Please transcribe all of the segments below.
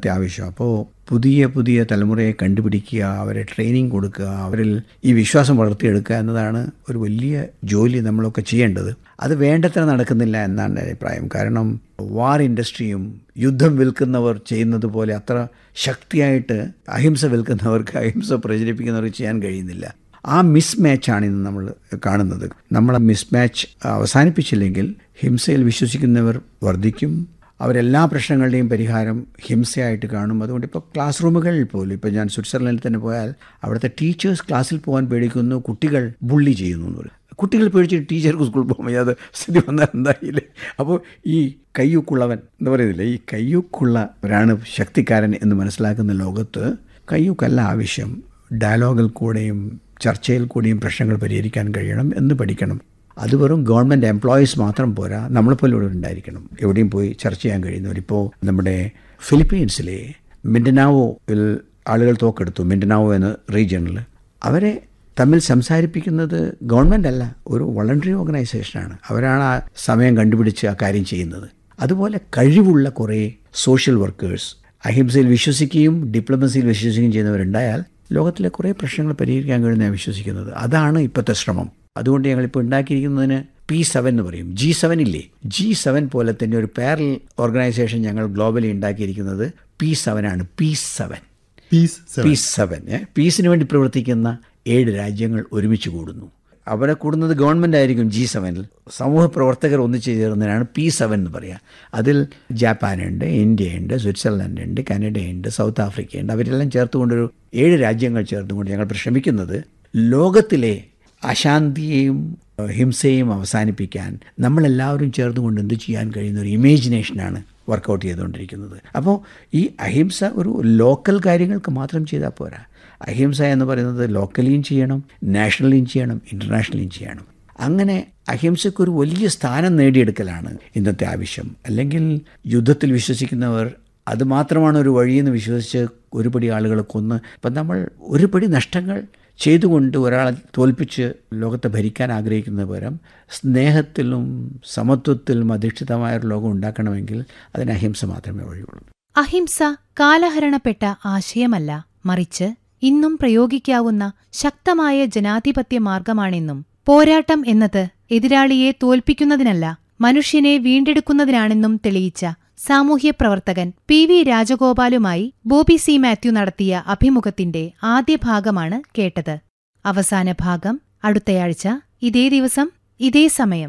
ഇന്നത്തെ ആവശ്യം അപ്പോൾ പുതിയ പുതിയ തലമുറയെ കണ്ടുപിടിക്കുക അവരെ ട്രെയിനിങ് കൊടുക്കുക അവരിൽ ഈ വിശ്വാസം വളർത്തിയെടുക്കുക എന്നതാണ് ഒരു വലിയ ജോലി നമ്മളൊക്കെ ചെയ്യേണ്ടത് അത് വേണ്ടത്ര നടക്കുന്നില്ല എന്നാണ് എൻ്റെ അഭിപ്രായം കാരണം വാർ ഇൻഡസ്ട്രിയും യുദ്ധം വിൽക്കുന്നവർ ചെയ്യുന്നത് പോലെ അത്ര ശക്തിയായിട്ട് അഹിംസ വിൽക്കുന്നവർക്ക് അഹിംസ പ്രചരിപ്പിക്കുന്നവർക്ക് ചെയ്യാൻ കഴിയുന്നില്ല ആ മിസ് മാച്ചാണ് ഇന്ന് നമ്മൾ കാണുന്നത് നമ്മൾ ആ മിസ് മാച്ച് അവസാനിപ്പിച്ചില്ലെങ്കിൽ ഹിംസയിൽ വിശ്വസിക്കുന്നവർ വർദ്ധിക്കും അവരെല്ലാ പ്രശ്നങ്ങളുടെയും പരിഹാരം ഹിംസയായിട്ട് കാണും അതുകൊണ്ട് ഇപ്പോൾ ക്ലാസ് റൂമുകളിൽ പോലും ഇപ്പോൾ ഞാൻ സ്വിറ്റ്സർലൻഡിൽ തന്നെ പോയാൽ അവിടുത്തെ ടീച്ചേഴ്സ് ക്ലാസ്സിൽ പോകാൻ പേടിക്കുന്നു കുട്ടികൾ ബുള്ളി ചെയ്യുന്നു എന്ന് പറയും കുട്ടികൾ പേടിച്ചിട്ട് ടീച്ചർക്ക് സ്കൂളിൽ പോകാൻ വയ്യാതെ സ്ഥിതി വന്നാൽ എന്തായില്ലേ അപ്പോൾ ഈ കയ്യൂക്കുള്ളവൻ എന്ന് പറയുന്നില്ലേ ഈ കയ്യൂക്കുള്ളവരാണ് ശക്തിക്കാരൻ എന്ന് മനസ്സിലാക്കുന്ന ലോകത്ത് കയ്യൂക്കല്ല ആവശ്യം ഡയലോഗിൽ കൂടെയും ചർച്ചയിൽ കൂടിയും പ്രശ്നങ്ങൾ പരിഹരിക്കാൻ കഴിയണം എന്ന് പഠിക്കണം അത് വെറും ഗവൺമെൻറ് എംപ്ലോയീസ് മാത്രം പോരാ നമ്മളെപ്പോലെ ഇവിടെ ഉണ്ടായിരിക്കണം എവിടെയും പോയി ചർച്ച ചെയ്യാൻ കഴിയുന്നവർ ഇപ്പോൾ നമ്മുടെ ഫിലിപ്പീൻസിലെ മിൻഡനാവോയിൽ ആളുകൾ തോക്കെടുത്തു മിൻഡനാവോ എന്ന റീജിയണിൽ അവരെ തമ്മിൽ സംസാരിപ്പിക്കുന്നത് ഗവൺമെൻറ് അല്ല ഒരു വളണ്ടറി ഓർഗനൈസേഷനാണ് അവരാണ് ആ സമയം കണ്ടുപിടിച്ച് ആ കാര്യം ചെയ്യുന്നത് അതുപോലെ കഴിവുള്ള കുറേ സോഷ്യൽ വർക്കേഴ്സ് അഹിംസയിൽ വിശ്വസിക്കുകയും ഡിപ്ലോമസിയിൽ വിശ്വസിക്കുകയും ചെയ്യുന്നവരുണ്ടായാൽ ലോകത്തിലെ കുറേ പ്രശ്നങ്ങൾ പരിഹരിക്കാൻ കഴിയുന്ന ഞാൻ വിശ്വസിക്കുന്നത് അതാണ് ഇപ്പോഴത്തെ ശ്രമം അതുകൊണ്ട് ഞങ്ങളിപ്പോൾ ഉണ്ടാക്കിയിരിക്കുന്നതിന് പി സെവൻ എന്ന് പറയും ജി സെവൻ ഇല്ലേ ജി സെവൻ പോലെ തന്നെ ഒരു പാരൽ ഓർഗനൈസേഷൻ ഞങ്ങൾ ഗ്ലോബലി ഉണ്ടാക്കിയിരിക്കുന്നത് പി സെവൻ ആണ് P seven peace seven. Peace seven പീസിന് വേണ്ടി പ്രവർത്തിക്കുന്ന ഏഴ് രാജ്യങ്ങൾ ഒരുമിച്ച് കൂടുന്നു അവരെ കൂടുന്നത് ഗവൺമെൻറ് ആയിരിക്കും ജി സെവനിൽ സമൂഹ പ്രവർത്തകർ ഒന്നിച്ച് ചേർന്നതിനാണ് പി സെവൻ എന്ന് പറയുക അതിൽ ജാപ്പാനുണ്ട് ഇന്ത്യയുണ്ട് സ്വിറ്റ്സർലൻഡ് ഉണ്ട് കാനഡയുണ്ട് സൗത്ത് ആഫ്രിക്കയുണ്ട് അവരെല്ലാം ചേർത്തുകൊണ്ടൊരു ഏഴ് രാജ്യങ്ങൾ ചേർത്തുകൊണ്ട് ഞങ്ങൾ ശ്രമിക്കുന്നത് ലോകത്തിലെ അശാന്തിയെയും ഏഹ്, ഹിംസയെയും അവസാനിപ്പിക്കാൻ നമ്മളെല്ലാവരും ചേർന്നുകൊണ്ട് എന്ത് ചെയ്യാൻ കഴിയുന്ന ഒരു ഇമേജിനേഷനാണ് വർക്കൗട്ട് ചെയ്തുകൊണ്ടിരിക്കുന്നത് അപ്പോൾ ഈ അഹിംസ ഒരു ലോക്കൽ കാര്യങ്ങൾക്ക് മാത്രം ചെയ്താൽ പോരാ അഹിംസ എന്ന് പറയുന്നത് ലോക്കലിയും ചെയ്യണം നാഷണലിയും ചെയ്യണം ഇൻ്റർനാഷണലിയും ചെയ്യണം അങ്ങനെ അഹിംസയ്ക്കൊരു വലിയ സ്ഥാനം നേടിയെടുക്കലാണ് ഇന്നത്തെ ആവശ്യം അല്ലെങ്കിൽ യുദ്ധത്തിൽ വിശ്വസിക്കുന്നവർ അത് മാത്രമാണ് ഒരു വഴിയെന്ന് വിശ്വസിച്ച് ഒരുപടി ആളുകളെ കൊന്ന് ഇപ്പം നമ്മൾ ഒരുപടി നഷ്ടങ്ങൾ ചെയ്തുകൊണ്ട് ഒരാളെ തോൽപ്പിച്ച് ലോകത്തെ ഭരിക്കാൻ ആഗ്രഹിക്കുന്ന പകരം സ്നേഹത്തിലും സമത്വത്തിലും അധിഷ്ഠിതമായ ഒരു ലോകം ഉണ്ടാക്കണമെങ്കിൽ അതിന് അഹിംസ മാത്രമേ വഴിയുള്ളൂ അഹിംസ കാലഹരണപ്പെട്ട ആശയമല്ല മറിച്ച് ഇന്നും പ്രയോഗിക്കാവുന്ന ശക്തമായ ജനാധിപത്യ മാർഗമാണെന്നും പോരാട്ടം എന്നത് എതിരാളിയെ തോൽപ്പിക്കുന്നതിനല്ല മനുഷ്യനെ വീണ്ടെടുക്കുന്നതിനാണെന്നും തെളിയിച്ച സാമൂഹ്യ പ്രവർത്തകൻ പി വി രാജഗോപാലുമായി ബോബി സി മാത്യു നടത്തിയ അഭിമുഖത്തിന്റെ ആദ്യ ഭാഗമാണ് കേട്ടത് അവസാന ഭാഗം അടുത്തയാഴ്ച ഇതേ ദിവസം ഇതേ സമയം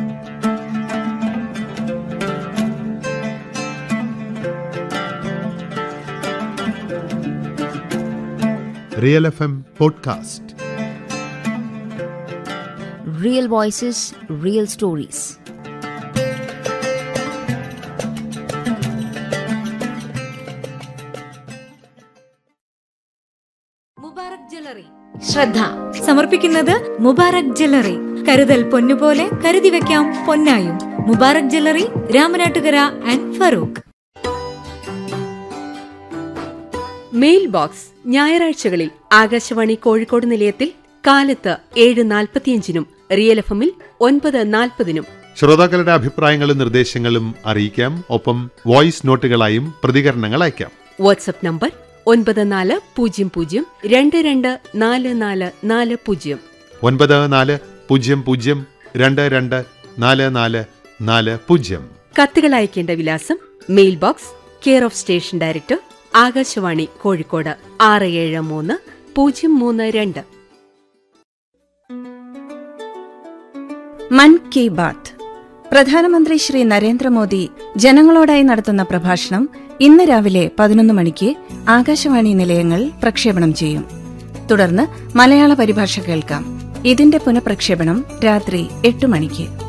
real F M podcast Real voices, real stories. Mubarak jewellery ശ്രദ്ധ സമർപ്പിക്കുന്നത് മുബാറക് ജ്വല്ലറി കരുതൽ പൊന്നുപോലെ കരുതി വെക്കാം പൊന്നായും Mubarak jewellery Ramanattukara and Farook mail box ഞായറാഴ്ചകളിൽ ആകാശവാണി കോഴിക്കോട് നിലയത്തിൽ കാലത്ത് ഏഴ് നാൽപ്പത്തിയഞ്ചിനും റിയൽ എഫ് എമ്മിൽ ഒൻപത് നാൽപ്പതിനും ശ്രോതാക്കളുടെ അഭിപ്രായങ്ങളും നിർദ്ദേശങ്ങളും അറിയിക്കാം ഒപ്പം വോയിസ് നോട്ടുകളായും പ്രതികരണങ്ങൾ അയക്കാം വാട്സ്ആപ്പ് നമ്പർ ഒൻപത് നാല് പൂജ്യം പൂജ്യം രണ്ട് രണ്ട് നാല് നാല് നാല് പൂജ്യം ഒൻപത് നാല് പൂജ്യം പൂജ്യം രണ്ട് രണ്ട് നാല് നാല് നാല് പൂജ്യം കത്തുകൾ അയക്കേണ്ട വിലാസം mail box care of station director Akashvani Kozhikode ആറ് ഏഴ് മൂന്ന് പൂജ്യം മൂന്ന് രണ്ട് മൻ കി ബാത്ത് പ്രധാനമന്ത്രി ശ്രീ നരേന്ദ്രമോദി ജനങ്ങളോടായി നടത്തുന്ന പ്രഭാഷണം ഇന്ന് രാവിലെ പതിനൊന്ന് മണിക്ക് ആകാശവാണി നിലയങ്ങൾ പ്രക്ഷേപണം ചെയ്യും തുടർന്ന് മലയാള പരിഭാഷ കേൾക്കാം ഇതിന്റെ പുനഃപ്രക്ഷേപണം രാത്രി എട്ട് മണിക്ക്